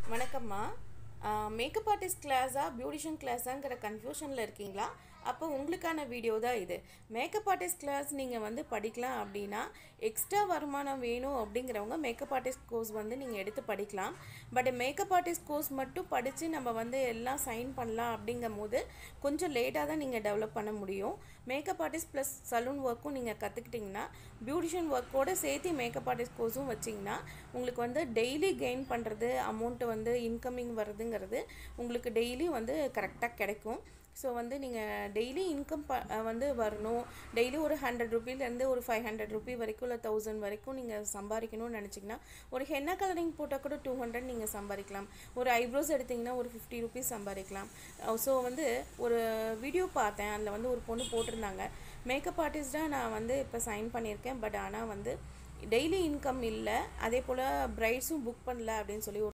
வணக்கம்மா makeup artist கிளாஸா beautician கிளாஸாங்கிற கன்ஃபியூஷனில் இருக்கீங்களா அப்போ உங்களுக்கான வீடியோ தான் இது மேக்கப் ஆர்டிஸ்ட் கிளாஸ் நீங்கள் வந்து படிக்கலாம் அப்படின்னா எக்ஸ்ட்ரா வருமானம் வேணும் அப்படிங்கிறவங்க மேக்கப் ஆர்டிஸ்ட் கோர்ஸ் வந்து நீங்கள் எடுத்து படிக்கலாம் பட் மேக்கப் ஆர்டிஸ்ட் கோர்ஸ் மட்டும் படித்து நம்ம வந்து எல்லாம் சைன் பண்ணலாம் அப்படிங்கும் போது கொஞ்சம் லேட்டாக தான் நீங்கள் டெவலப் பண்ண முடியும் மேக்கப் ஆர்டிஸ்ட் ப்ளஸ் சலூன் ஒர்க்கும் நீங்கள் கற்றுக்கிட்டிங்கன்னா பியூட்டிஷியன் ஒர்க்கோடு சேர்த்து மேக்கப் ஆர்டிஸ்ட் கோர்ஸும் வச்சிங்கன்னா உங்களுக்கு வந்து டெய்லி கெயின் பண்ணுறது அமௌண்ட்டு வந்து இன்கமிங் வருதுங்கிறது உங்களுக்கு டெய்லி வந்து கரெக்டாக கிடைக்கும் ஸோ வந்து நீங்கள் டெய்லி இன்கம் ப வந்து வரணும் டெய்லி ஒரு ஹண்ட்ரட் ருபீலேருந்து ஒரு ஃபைவ் ஹண்ட்ரட் ருபி வரைக்கும் இல்லை தௌசண்ட் வரைக்கும் நீங்கள் சம்பாதிக்கணும்னு நினச்சிங்கன்னா ஒரு ஹென்னா கலரிங் போட்டால் கூட டூ ஹண்ட்ரட் நீங்கள் சம்பாதிக்கலாம் ஒரு ஐப்ரோஸ் எடுத்திங்கன்னா ஒரு ஃபிஃப்டி ருபீஸ் சம்பாதிக்கலாம் ஸோ வந்து ஒரு வீடியோ பார்த்தேன் அதில் வந்து ஒரு பொண்ணு போட்டிருந்தாங்க மேக்கப் ஆர்டிஸ்ட்டாக நான் வந்து இப்போ சைன் பண்ணியிருக்கேன் பட் ஆனால் வந்து டெய்லி இன்கம் இல்லை அதே போல் ப்ரைட்ஸும் புக் பண்ணல அப்படின்னு சொல்லி ஒரு